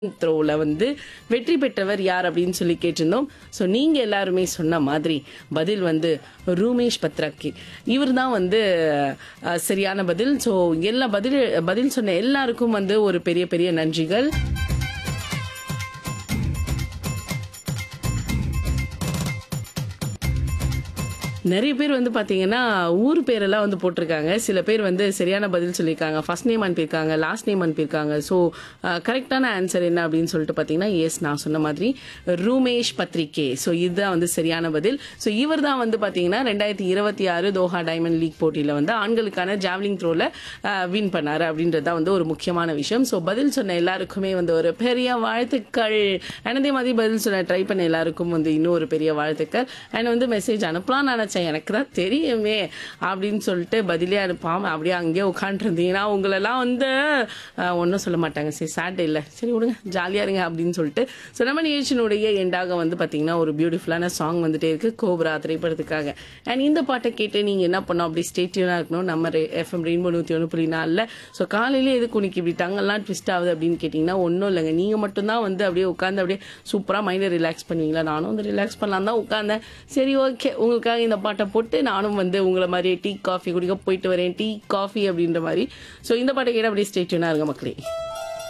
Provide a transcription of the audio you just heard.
த்ரோவில் வந்து வெற்றி பெற்றவர் யார் அப்படின்னு சொல்லி கேட்டிருந்தோம் ஸோ நீங்கள் எல்லாருமே சொன்ன மாதிரி பதில் வந்து ரூமேஷ் பத்ராக்கி இவர் தான் வந்து அஹ், சரியான பதில் ஸோ எல்லா பதில் பதில் சொன்ன எல்லாருக்கும் வந்து ஒரு பெரிய பெரிய நன்றிகள் நிறைய பேர் வந்து பாத்தீங்கன்னா ஊர் பேரெல்லாம் வந்து போட்டிருக்காங்க சில பேர் வந்து சரியான பதில் சொல்லியிருக்காங்க ஃபர்ஸ்ட் நேம் அனுப்பியிருக்காங்க லாஸ்ட் நேம் அனுப்பியிருக்காங்க ஸோ கரெக்டான ஆன்சர் என்ன அப்படின்னு சொல்லிட்டு பார்த்தீங்கன்னா எஸ் நான் சொன்ன மாதிரி ரூமேஷ் பத்ரிகே ஸோ இதுதான் வந்து சரியான பதில் ஸோ இவர் தான் வந்து பார்த்தீங்கன்னா ரெண்டாயிரத்தி இருபத்தி ஆறு தோஹா டைமண்ட் லீக் போட்டியில் வந்து ஆண்களுக்கான ஜாவ்லிங் த்ரோவில் வின் பண்ணாரு அப்படின்றது தான் வந்து ஒரு முக்கியமான விஷயம் ஸோ பதில் சொன்ன எல்லாருக்குமே வந்து ஒரு பெரிய வாழ்த்துக்கள் and அதே மாதிரி பதில் சொன்ன ட்ரை பண்ண எல்லாருக்கும் வந்து இன்னும் ஒரு பெரிய வாழ்த்துக்கள் அண்ட் வந்து மெசேஜ் அனுப்பலாம் நினச்சேன் எனக்கு தான் தெரியுமே அப்படின்னு சொல்லிட்டு பதிலே அனுப்பாம அப்படியே அங்கேயே உட்காந்துருந்தீங்கன்னா உங்களெல்லாம் வந்து ஒன்றும் சொல்ல மாட்டாங்க சரி சாட்டே இல்லை சரி விடுங்க ஜாலியாக இருங்க அப்படின்னு சொல்லிட்டு ஸோ நம்ம நிகழ்ச்சியினுடைய எண்டாக வந்து பார்த்தீங்கன்னா ஒரு பியூட்டிஃபுல்லான சாங் வந்துட்டே இருக்கு கோப்ரா திரைப்படத்துக்காக அண்ட் இந்த பாட்டை கேட்டு நீங்கள் என்ன பண்ணோம் அப்படி ஸ்டேட்யூனாக இருக்கணும் நம்ம எஃப்எம் ரெயின்போ நூற்றி ஒன்று புள்ளி நாலில் ஸோ காலையிலே எதுக்கு உனக்கு இப்படி டங்கெல்லாம் ட்விஸ்ட் ஆகுது அப்படின்னு கேட்டிங்கன்னா ஒன்றும் இல்லைங்க நீங்கள் மட்டும்தான் வந்து அப்படியே உட்காந்து அப்படியே சூப்பராக மைண்டை ரிலாக்ஸ் பண்ணுவீங்களா நானும் வந்து ரிலாக்ஸ் பண்ணலாம் தான் உட்காந்தேன் சரி ஓகே உங்களுக்காக இந்த பாட்டை போட்டு நானும் வந்து உங்களை மாதிரி டீ காஃபி குடிக்க போயிட்டு வரேன் டீ காஃபி அப்படின்ற மாதிரி ஸோ இந்த பாட்டை கேட்டு அப்படியே ஸ்டேட்யூனாக இருங்க மக்களே